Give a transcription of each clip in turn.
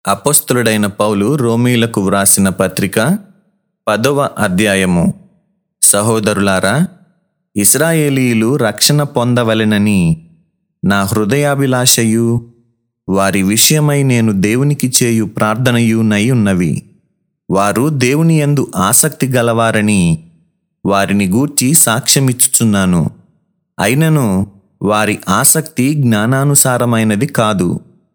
అపొస్తలుడైన పౌలు రోమీలకు వ్రాసిన పత్రిక పదవ అధ్యాయము సహోదరులారా ఇస్రాయేలీయులు రక్షణ పొందవలెనని నా హృదయాభిలాషయు వారి విషయమై నేను దేవునికి చేయు ప్రార్థనయు నై ఉన్నవి వారు దేవుని యందు ఆసక్తి గలవారని వారిని గూర్చి సాక్ష్యమిచ్చుచున్నాను అయినను వారి ఆసక్తి జ్ఞానానుసారమైనది కాదు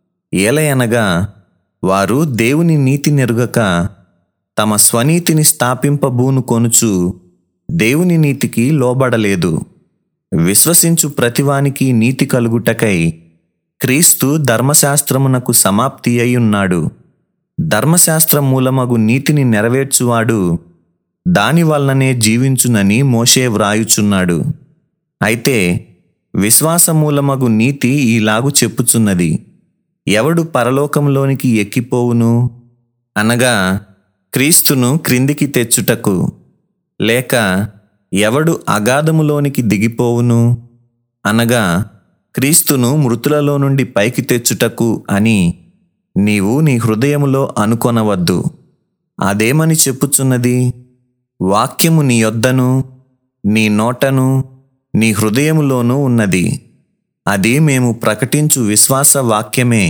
ఏలయనగా వారు దేవుని నీతి నెరుగక తమ స్వనీతిని స్థాపింపబూను కొనుచు దేవుని నీతికి లోబడలేదు విశ్వసించు ప్రతివానికి నీతి కలుగుటకై క్రీస్తు ధర్మశాస్త్రమునకు సమాప్తి అయి ఉన్నాడు ధర్మశాస్త్రం మూలమగు నీతిని నెరవేర్చువాడు దాని వలననే జీవించునని మోషే వ్రాయుచున్నాడు అయితే విశ్వాసమూలమగు నీతి ఈలాగు చెప్పుచున్నది ఎవడు పరలోకంలోనికి ఎక్కిపోవును అనగా క్రీస్తును క్రిందికి తెచ్చుటకు లేక ఎవడు అగాధములోనికి దిగిపోవును అనగా క్రీస్తును మృతులలో నుండి పైకి తెచ్చుటకు అని నీవు నీ హృదయములో అనుకొనవద్దు అదేమని చెప్పుచున్నది వాక్యము నీ యొద్దను నీ నోటను నీ హృదయములోనూ ఉన్నది అది మేము ప్రకటించు విశ్వాస వాక్యమే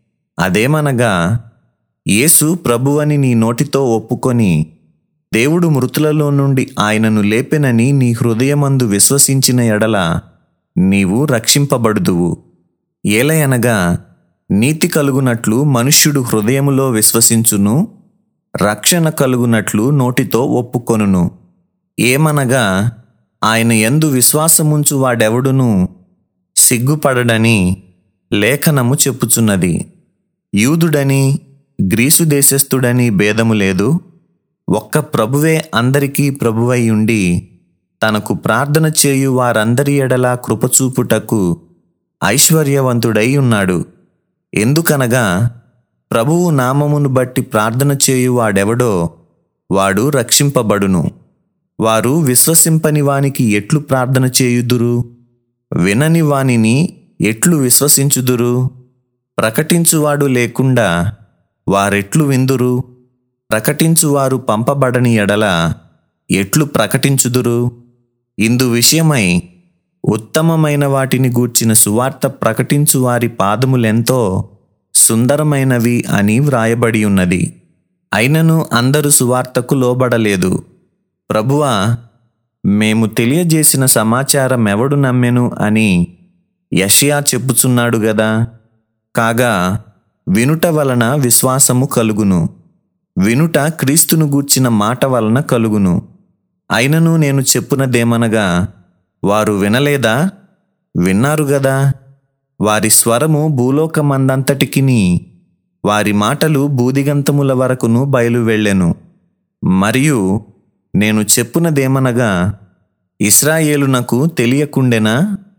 అదేమనగా యేసు ప్రభువని నీ నోటితో ఒప్పుకొని దేవుడు మృతులలో నుండి ఆయనను లేపెనని నీ హృదయమందు విశ్వసించిన ఎడల నీవు రక్షింపబడుదువు ఏలయనగా నీతి కలుగునట్లు మనుష్యుడు హృదయములో విశ్వసించును రక్షణ కలుగునట్లు నోటితో ఒప్పుకొనును ఏమనగా ఆయన యందు విశ్వాసముంచు వాడెవడును సిగ్గుపడడని లేఖనము చెప్పుచున్నది యూదుడని గ్రీసు దేశస్థుడని భేదము లేదు ఒక్క ప్రభువే అందరికీ ప్రభువై ఉండి తనకు ప్రార్థన చేయు వారందరి ఎడలా కృపచూపుటకు ఐశ్వర్యవంతుడై ఉన్నాడు ఎందుకనగా ప్రభువు నామమును బట్టి ప్రార్థన చేయు వాడెవడో వాడు రక్షింపబడును వారు విశ్వసింపని వానికి ఎట్లు ప్రార్థన చేయుదురు వినని వానిని ఎట్లు విశ్వసించుదురు ప్రకటించువాడు లేకుండా వారెట్లు విందురు ప్రకటించువారు పంపబడని ఎడల ఎట్లు ప్రకటించుదురు ఇందు విషయమై ఉత్తమమైన వాటిని గూర్చిన సువార్త ప్రకటించు వారి పాదములెంతో సుందరమైనవి అని వ్రాయబడి ఉన్నది అయినను అందరూ సువార్తకు లోబడలేదు ప్రభువా మేము తెలియజేసిన సమాచారం ఎవడు నమ్మెను అని యషయా చెప్పుచున్నాడు గదా కాగా వినుట వలన విశ్వాసము కలుగును వినుట క్రీస్తును గూర్చిన మాట వలన కలుగును అయినను నేను చెప్పునదేమనగా వారు వినలేదా విన్నారు గదా వారి స్వరము భూలోకమందంతటికిని వారి మాటలు బూదిగంతముల వరకును బయలు వెళ్ళెను మరియు నేను చెప్పునదేమనగా ఇస్రాయేలునకు తెలియకుండెనా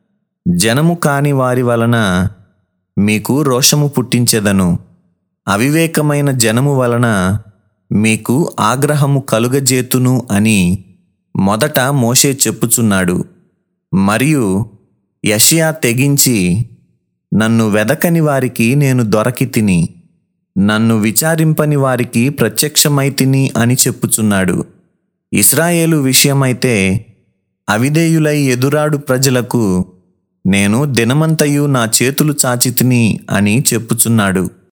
జనము కాని వారి వలన మీకు రోషము పుట్టించెదను అవివేకమైన జనము వలన మీకు ఆగ్రహము కలుగజేతును అని మొదట మోషే చెప్పుచున్నాడు మరియు యషియా తెగించి నన్ను వెదకని వారికి నేను దొరకి తిని నన్ను విచారింపని వారికి ప్రత్యక్షమై తిని అని చెప్పుచున్నాడు ఇస్రాయేలు విషయమైతే అవిధేయులై ఎదురాడు ప్రజలకు నేను దినమంతయు నా చేతులు చాచితిని అని చెప్పుచున్నాడు